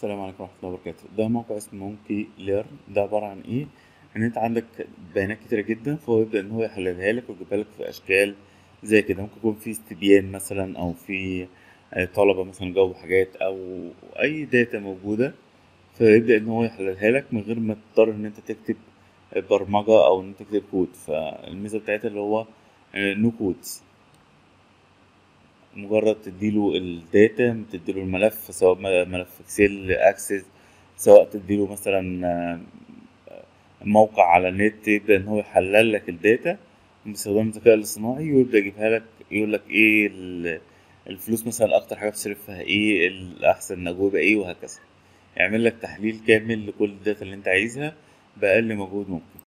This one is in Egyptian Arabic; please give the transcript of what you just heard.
السلام عليكم ورحمة الله وبركاته ده موقع اسمه مونكي ليرن ده عبارة عن ايه ان انت عندك بيانات كتيرة جدا فهو يبدأ ان هو يحللها لك ويجيبها لك في اشكال زي كده ممكن يكون في استبيان مثلا او في آه، طلبة مثلا جاوبوا حاجات او اي داتا موجودة فيبدأ ان هو يحللها لك من غير ما تضطر ان انت تكتب برمجة او ان انت تكتب كود فالميزة بتاعتها اللي هو نو كودز مجرد تديله الداتا تديله الملف سواء م- ملف اكسل اكسس سواء تديله مثلا آه، موقع على النت يبدأ ان هو يحلل لك الداتا باستخدام الذكاء الاصطناعي ويبدأ يجيبها لك يقول لك ايه ال- الفلوس مثلا اكتر حاجة بتصرفها ايه الاحسن اجوبة ايه وهكذا يعمل لك تحليل كامل لكل الداتا اللي انت عايزها بأقل مجهود ممكن